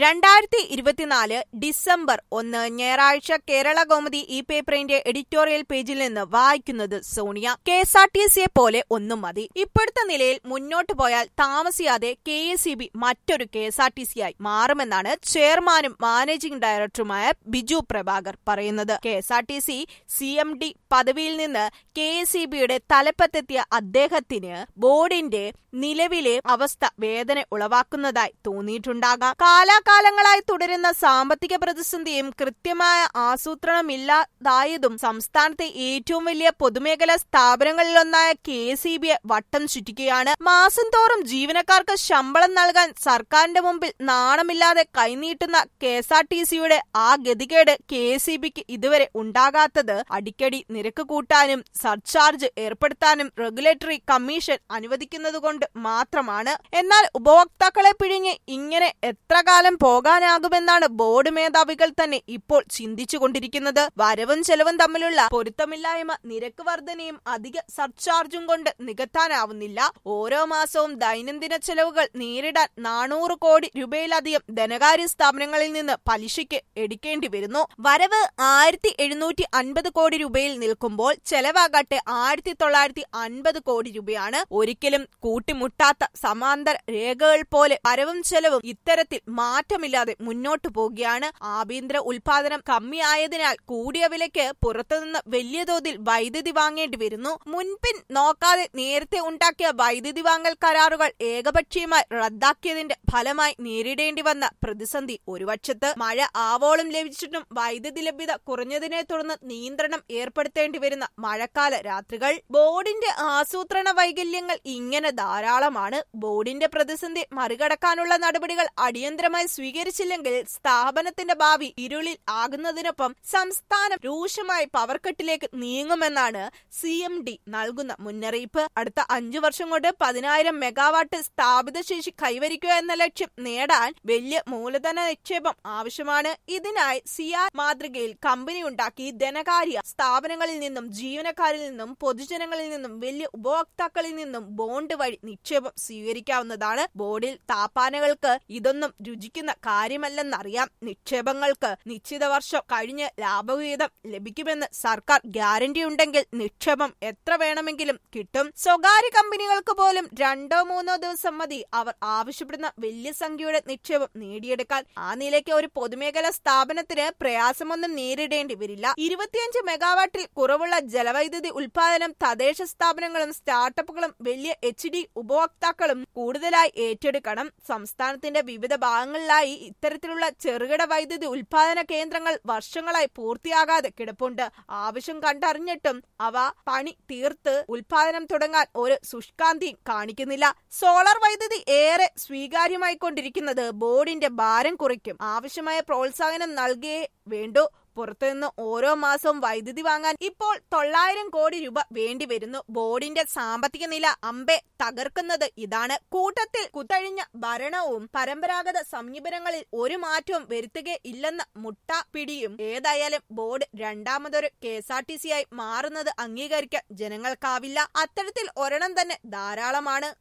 രണ്ടായിരത്തി ഇരുപത്തിനാല് ഡിസംബർ ഒന്ന് ഞായറാഴ്ച കേരള കൗമുദി ഈ പേപ്പറിന്റെ എഡിറ്റോറിയൽ പേജിൽ നിന്ന് വായിക്കുന്നത് Sonia K S R T സിയെ പോലെ ഒന്നും മതി ഇപ്പോഴത്തെ നിലയിൽ മുന്നോട്ട് പോയാൽ താമസിയാതെ കെ എസ് ഇ ബി മറ്റൊരു K S R T C ആയി മാറുമെന്നാണ് ചെയർമാനും മാനേജിംഗ് ഡയറക്ടറുമായ ബിജു പ്രഭാകർ പറയുന്നത് K S R T C C M D പദവിയിൽ നിന്ന് കെ എസ് ഇ ബിയുടെ തലപ്പത്തെത്തിയ അദ്ദേഹത്തിന് ബോർഡിന്റെ നിലവിലെ അവസ്ഥ വേദന ഉളവാക്കുന്നതായി തോന്നിയിട്ടുണ്ടാകാം കാലാകാലങ്ങളായി തുടരുന്ന സാമ്പത്തിക പ്രതിസന്ധിയും കൃത്യമായ ആസൂത്രണമില്ലാതായതും സംസ്ഥാനത്തെ ഏറ്റവും വലിയ പൊതുമേഖലാ സ്ഥാപനങ്ങളിലൊന്നായ കെ സി ബിയെ വട്ടം ചുറ്റിക്കുകയാണ് മാസം തോറും ജീവനക്കാർക്ക് ശമ്പളം നൽകാൻ സർക്കാരിന്റെ മുമ്പിൽ നാണമില്ലാതെ കൈനീട്ടുന്ന കെ എസ് ആർ ടി സിയുടെ ആ ഗതികേട് കെ സി ബിക്ക് ഇതുവരെ ഉണ്ടാകാത്തത് അടിക്കടി നിരക്ക് കൂട്ടാനും സർചാർജ് ഏർപ്പെടുത്താനും റെഗുലേറ്ററി കമ്മീഷൻ അനുവദിക്കുന്നതുകൊണ്ട് മാത്രമാണ് എന്നാൽ ഉപഭോക്താക്കളെ പിഴിഞ്ഞ് ഇങ്ങനെ എത്ര കാലം പോകാനാകുമെന്നാണ് ബോർഡ് മേധാവികൾ തന്നെ ഇപ്പോൾ ചിന്തിച്ചുകൊണ്ടിരിക്കുന്നത് വരവും ചെലവും തമ്മിലുള്ള പൊരുത്തമില്ലായ്മ നിരക്ക് വർധനയും അധിക സർചാർജും കൊണ്ട് നികത്താനാവുന്നില്ല ഓരോ മാസവും ദൈനംദിന ചെലവുകൾ നേരിടാൻ നാനൂറ് കോടി രൂപയിലധികം ധനകാര്യ സ്ഥാപനങ്ങളിൽ നിന്ന് പലിശയ്ക്ക് എടുക്കേണ്ടി വരുന്നു വരവ് ആയിരത്തി എഴുന്നൂറ്റി അൻപത് കോടി രൂപയിൽ നിൽക്കുമ്പോൾ ചെലവാകട്ടെ ആയിരത്തി തൊള്ളായിരത്തി അൻപത് കോടി രൂപയാണ് ഒരിക്കലും കൂട്ടിമുട്ടാത്ത സമാന്തര രേഖകൾ പോലെ വരവും ചെലവും ഇത്തരത്തിൽ മാറ്റമില്ലാതെ മുന്നോട്ടു പോകുകയാണ് ആഭ്യന്തര ഉൽപാദനം കമ്മിയായതിനാൽ കൂടിയ വിലയ്ക്ക് പുറത്തുനിന്ന് വലിയ തോതിൽ വൈദ്യുതി വാങ്ങേണ്ടി വരുന്നു മുൻപിൻ നോക്കാതെ നേരത്തെ ഉണ്ടാക്കിയ വൈദ്യുതി വാങ്ങൽ കരാറുകൾ ഏകപക്ഷീയമായി റദ്ദാക്കിയതിന്റെ ഫലമായി നേരിടേണ്ടി വന്ന പ്രതിസന്ധി ഒരു പക്ഷത്ത് മഴ ആവോളം ലഭിച്ചിട്ടും വൈദ്യുതി ലഭ്യത കുറഞ്ഞതിനെ തുടർന്ന് നിയന്ത്രണം ഏർപ്പെടുത്തേണ്ടി വരുന്ന മഴക്കാല രാത്രികൾ ബോർഡിന്റെ ആസൂത്രണ വൈകല്യങ്ങൾ ഇങ്ങനെ ധാരാളമാണ് ബോർഡിന്റെ പ്രതിസന്ധി മറികടക്കാനുള്ള നടപടികൾ അടിയന്തരമായി സ്വീകരിച്ചില്ലെങ്കിൽ സ്ഥാപനത്തിന്റെ ഭാവി ഇരുളിൽ ആകുന്നതിനൊപ്പം സംസ്ഥാനം രൂക്ഷമായി പവർക്കട്ടിലേക്ക് നീങ്ങുമെന്നാണ് സി എം ഡി നൽകുന്ന മുന്നറിയിപ്പ് അടുത്ത അഞ്ചു വർഷം കൊണ്ട് പതിനായിരം മെഗാവാട്ട് സ്ഥാപിത ശേഷി കൈവരിക്കുക എന്ന ലക്ഷ്യം നേടാൻ വലിയ മൂലധന നിക്ഷേപം ആവശ്യമാണ് ഇതിനായി സിആർ മാതൃകയിൽ കമ്പനി ഉണ്ടാക്കി ധനകാര്യ സ്ഥാപനങ്ങളിൽ നിന്നും ജീവനക്കാരിൽ നിന്നും പൊതുജനങ്ങളിൽ നിന്നും വലിയ ഉപഭോക്താക്കളിൽ നിന്നും ബോണ്ട് വഴി നിക്ഷേപം സ്വീകരിക്കാവുന്നതാണ് ബോർഡിൽ താപ്പാനകൾക്ക് ഇതൊന്നും രുചിക്കുന്ന കാര്യമല്ലെന്നറിയാം നിക്ഷേപങ്ങൾക്ക് നിശ്ചിത വർഷം കഴിഞ്ഞ് ലാഭവിഹിതം ലഭിക്കുമെന്ന് സർക്കാർ ഗ്യാരണ്ടി ഉണ്ടെങ്കിൽ നിക്ഷേപം എത്ര വേണമെങ്കിലും കിട്ടും സ്വകാര്യ കമ്പനികൾക്ക് പോലും രണ്ടോ മൂന്നോ ദിവസം മതി അവർ ആവശ്യപ്പെടുന്ന വലിയ സംഖ്യയുടെ നിക്ഷേപം നേടിയെടുക്കാൻ ആ നിലയ്ക്ക് ഒരു പൊതുമേഖലാ സ്ഥാപനത്തിന് പ്രയാസമൊന്നും നേരിടേണ്ടി വരില്ല ഇരുപത്തിയഞ്ച് മെഗാവാട്ടിൽ കുറവുള്ള ജലവൈദ്യുതി ഉൽപാദനം തദ്ദേശ സ്ഥാപനങ്ങളും സ്റ്റാർട്ടപ്പുകളും വലിയ എച്ച് ഡി ഉപഭോക്താക്കളും കൂടുതലായി ഏറ്റെടുക്കണം സംസ്ഥാനത്തിന്റെ വിവിധ ഭാഗങ്ങളിലായി ഇത്തരത്തിലുള്ള ചെറുകിട വൈദ്യുതി ഉൽപാദന കേന്ദ്രങ്ങൾ വർഷങ്ങളായി പൂർത്തിയാകാതെ കിടപ്പുണ്ട് ആവശ്യം കണ്ടറിഞ്ഞിട്ടും അവ പണി തീർത്ത് ഉൽപാദനം തുടങ്ങാൻ ഒരു ശുഷ്കാന്തിയും കാണിക്കുന്നില്ല സോളാർ വൈദ്യുതി ഏറെ സ്വീകാര്യമായിക്കൊണ്ടിരിക്കുന്നത് ബോർഡിന്റെ ഭാരം കുറയ്ക്കും ആവശ്യമായ പ്രോത്സാഹനം നൽകിയേ വേണ്ടൂ പുറത്തുനിന്ന് ഓരോ മാസവും വൈദ്യുതി വാങ്ങാൻ ഇപ്പോൾ തൊള്ളായിരം കോടി രൂപ വേണ്ടി വരുന്നു ബോർഡിന്റെ സാമ്പത്തിക നില അമ്പെ തകർക്കുന്നത് ഇതാണ് കൂട്ടത്തിൽ കുത്തഴിഞ്ഞ ഭരണവും പരമ്പരാഗത സമീപനങ്ങളിൽ ഒരു മാറ്റവും വരുത്തുകയില്ലെന്ന മുട്ട പിടിയും ഏതായാലും ബോർഡ് രണ്ടാമതൊരു K S R T C ആയി മാറുന്നത് അംഗീകരിക്കാൻ ജനങ്ങൾക്കാവില്ല അത്തരത്തിൽ ഒരെണ്ണം തന്നെ ധാരാളമാണ്